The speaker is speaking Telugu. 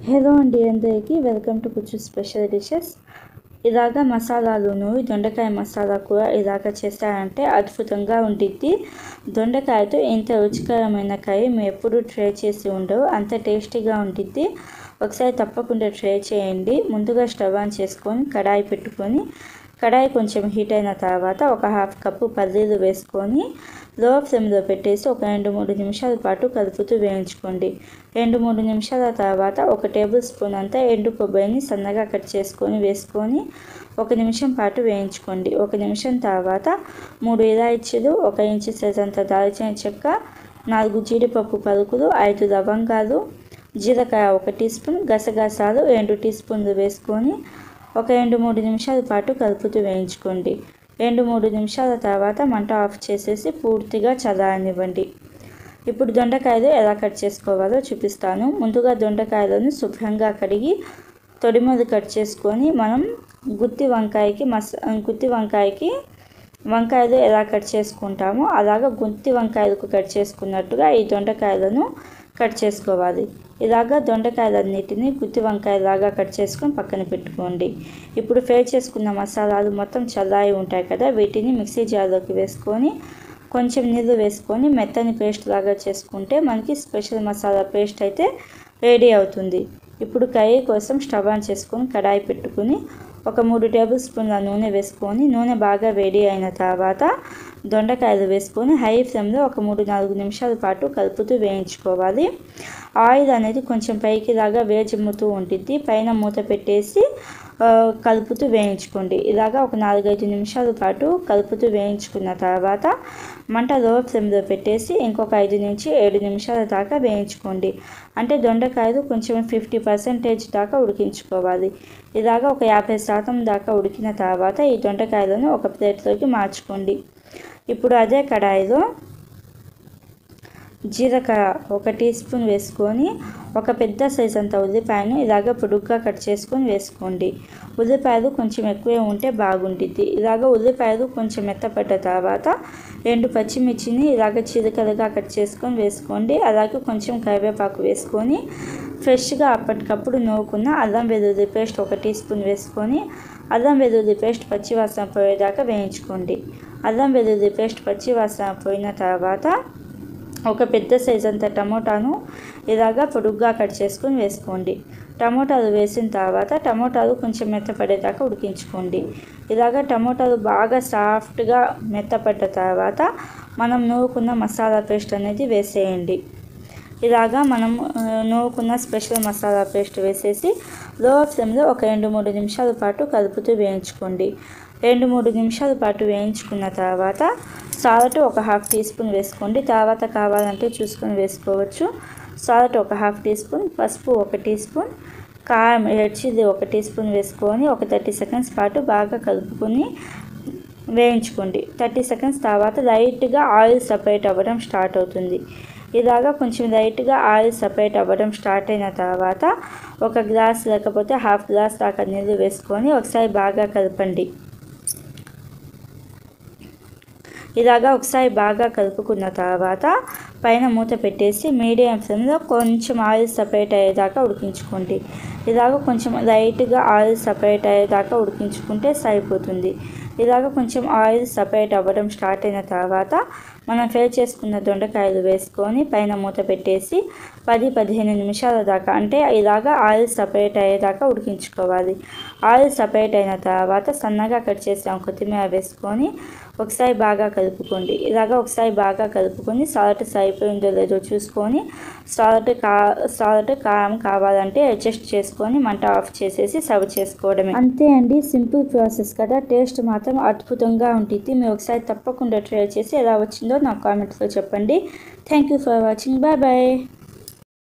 హలో అండి అందరికీ వెల్కమ్ టు కుచ్చు స్పెషల్ డిషెస్ ఇలాగా మసాలాలును దొండకాయ మసాలా కూర ఇలాగ చేస్తారంటే అద్భుతంగా ఉంటుంది దొండకాయతో ఇంత రుచికరమైన కర్రీ మీరు ఎప్పుడు ట్రై చేసి ఉండవు అంత టేస్టీగా ఉంటుంది ఒకసారి తప్పకుండా ట్రై చేయండి ముందుగా స్టవ్ ఆన్ చేసుకొని కడాయి పెట్టుకొని కడాయి కొంచెం హీట్ అయిన తర్వాత ఒక హాఫ్ కప్పు పల్లీలు వేసుకొని లో ఫ్లేమ్లో పెట్టేసి ఒక రెండు మూడు నిమిషాల పాటు కలుపుతూ వేయించుకోండి రెండు మూడు నిమిషాల తర్వాత ఒక టేబుల్ స్పూన్ అంతా ఎండు కొబ్బరిని సన్నగా కట్ చేసుకొని వేసుకొని ఒక నిమిషం పాటు వేయించుకోండి ఒక నిమిషం తర్వాత మూడు ఇలాచీలు ఒక ఇంచు సైజ్ అంత దాల్చిన చెక్క నాలుగు జీడిపప్పు పలుకులు ఐదు లవంగాలు జీలకాయ ఒక టీ స్పూన్ గసగసాలు రెండు టీ స్పూన్లు వేసుకొని ఒక రెండు మూడు నిమిషాల పాటు కలుపుతూ వేయించుకోండి రెండు మూడు నిమిషాల తర్వాత మంట ఆఫ్ చేసేసి పూర్తిగా చల్లారనివ్వండి ఇప్పుడు దొండకాయలు ఎలా కట్ చేసుకోవాలో చూపిస్తాను ముందుగా దొండకాయలను శుభ్రంగా కడిగి తొడిమలు కట్ చేసుకొని మనం గుత్తి వంకాయకి మస గుత్తి వంకాయకి వంకాయలు ఎలా కట్ చేసుకుంటామో అలాగ గుత్తి వంకాయలకు కట్ చేసుకున్నట్టుగా ఈ దొండకాయలను కట్ చేసుకోవాలి ఇలాగా దొండకాయలన్నిటిని గుత్తి వంకాయలాగా కట్ చేసుకొని పక్కన పెట్టుకోండి ఇప్పుడు ఫ్రై చేసుకున్న మసాలాలు మొత్తం చల్లారి ఉంటాయి కదా వీటిని మిక్సీ జార్లోకి వేసుకొని కొంచెం నీళ్ళు వేసుకొని మెత్తని పేస్ట్ లాగా చేసుకుంటే మనకి స్పెషల్ మసాలా పేస్ట్ అయితే రెడీ అవుతుంది ఇప్పుడు కర్రీ కోసం స్టవ్ ఆన్ చేసుకొని కడాయి పెట్టుకుని ఒక మూడు టేబుల్ స్పూన్ల నూనె వేసుకొని నూనె బాగా వేడి అయిన తర్వాత దొండకాయలు వేసుకొని హై ఫ్లేమ్లో ఒక మూడు నాలుగు నిమిషాల పాటు కలుపుతూ వేయించుకోవాలి ఆయిల్ అనేది కొంచెం పైకి లాగా వేజిమ్ముతూ ఉంటుంది పైన మూత పెట్టేసి కలుపుతూ వేయించుకోండి ఇలాగా ఒక నాలుగైదు నిమిషాల పాటు కలుపుతూ వేయించుకున్న తర్వాత మంట లో ఫ్లేమ్లో పెట్టేసి ఇంకొక ఐదు నుంచి ఏడు నిమిషాల దాకా వేయించుకోండి అంటే దొండకాయలు కొంచెం ఫిఫ్టీ పర్సెంటేజ్ దాకా ఉడికించుకోవాలి ఇలాగా ఒక యాభై శాతం దాకా ఉడికిన తర్వాత ఈ దొండకాయలను ఒక ప్లేట్లోకి మార్చుకోండి ఇప్పుడు అదే కడాయిలో జీలకర్ర ఒక టీ స్పూన్ వేసుకొని ఒక పెద్ద సైజ్ అంత ఉల్లిపాయను ఇలాగ పొడుగ్గా కట్ చేసుకొని వేసుకోండి ఉల్లిపాయలు కొంచెం ఎక్కువే ఉంటే బాగుంటుంది ఇలాగ ఉల్లిపాయలు కొంచెం మెత్తపడ్డ తర్వాత రెండు పచ్చిమిర్చిని ఇలాగ చిలుకలుగా కట్ చేసుకొని వేసుకోండి అలాగే కొంచెం కరివేపాకు వేసుకొని ఫ్రెష్గా అప్పటికప్పుడు నూరుకున్న అల్లం వెల్లుల్లి పేస్ట్ ఒక టీ స్పూన్ వేసుకొని అల్లం వెల్లుల్లి పేస్ట్ పచ్చివాసన పోయేదాకా వేయించుకోండి అల్లం వెల్లుల్లి పేస్ట్ పచ్చివాసన పోయిన తర్వాత ఒక పెద్ద సైజ్ అంత టమోటాను ఇలాగా పొడుగ్గా కట్ చేసుకొని వేసుకోండి టమోటాలు వేసిన తర్వాత టమోటాలు కొంచెం మెత్తపడేదాకా ఉడికించుకోండి ఇలాగ టమోటాలు బాగా సాఫ్ట్గా మెత్తపడ్డ తర్వాత మనం నూరుకున్న మసాలా పేస్ట్ అనేది వేసేయండి ఇలాగా మనం నూరుకున్న స్పెషల్ మసాలా పేస్ట్ వేసేసి లో ఫ్లేమ్లో ఒక రెండు మూడు నిమిషాల పాటు కలుపుతూ వేయించుకోండి రెండు మూడు నిమిషాల పాటు వేయించుకున్న తర్వాత సాల్ట్ ఒక హాఫ్ టీ స్పూన్ వేసుకోండి తర్వాత కావాలంటే చూసుకొని వేసుకోవచ్చు సాల్ట్ ఒక హాఫ్ టీ స్పూన్ పసుపు ఒక టీ స్పూన్ కారం రెడ్ చిల్లీ ఒక టీ స్పూన్ వేసుకొని ఒక థర్టీ సెకండ్స్ పాటు బాగా కలుపుకొని వేయించుకోండి థర్టీ సెకండ్స్ తర్వాత లైట్గా ఆయిల్ సపరేట్ అవ్వడం స్టార్ట్ అవుతుంది ఇలాగా కొంచెం లైట్గా ఆయిల్ సపరేట్ అవ్వడం స్టార్ట్ అయిన తర్వాత ఒక గ్లాస్ లేకపోతే హాఫ్ గ్లాస్ దాకా నీళ్ళు వేసుకొని ఒకసారి బాగా కలపండి ఇలాగా ఒకసారి బాగా కలుపుకున్న తర్వాత పైన మూత పెట్టేసి మీడియం ఫ్లేమ్లో కొంచెం ఆయిల్ సపరేట్ అయ్యేదాకా ఉడికించుకోండి ఇలాగ కొంచెం లైట్గా ఆయిల్ సపరేట్ అయ్యేదాకా ఉడికించుకుంటే సరిపోతుంది ఇలాగ కొంచెం ఆయిల్ సపరేట్ అవ్వడం స్టార్ట్ అయిన తర్వాత మనం ఫ్రై చేసుకున్న దొండకాయలు వేసుకొని పైన మూత పెట్టేసి పది పదిహేను నిమిషాల దాకా అంటే ఇలాగ ఆయిల్ సపరేట్ అయ్యేదాకా ఉడికించుకోవాలి ఆయిల్ సపరేట్ అయిన తర్వాత సన్నగా కట్ చేసాం కొత్తిమీర వేసుకొని ఒకసారి బాగా కలుపుకోండి ఇలాగ ఒకసారి బాగా కలుపుకొని సాల్ట్ సరిపోయిందో లేదో చూసుకొని సాల్ట్ కా సాల్ట్ కారం కావాలంటే అడ్జస్ట్ చేసుకొని మంట ఆఫ్ చేసేసి సర్వ్ చేసుకోవడమే అంతే అండి సింపుల్ ప్రాసెస్ కదా టేస్ట్ మాత్రం అద్భుతంగా ఉంటుంది మీరు ఒకసారి తప్పకుండా ట్రై చేసి ఎలా వచ్చిందో నా కామెంట్స్లో చెప్పండి thank you for watching bye bye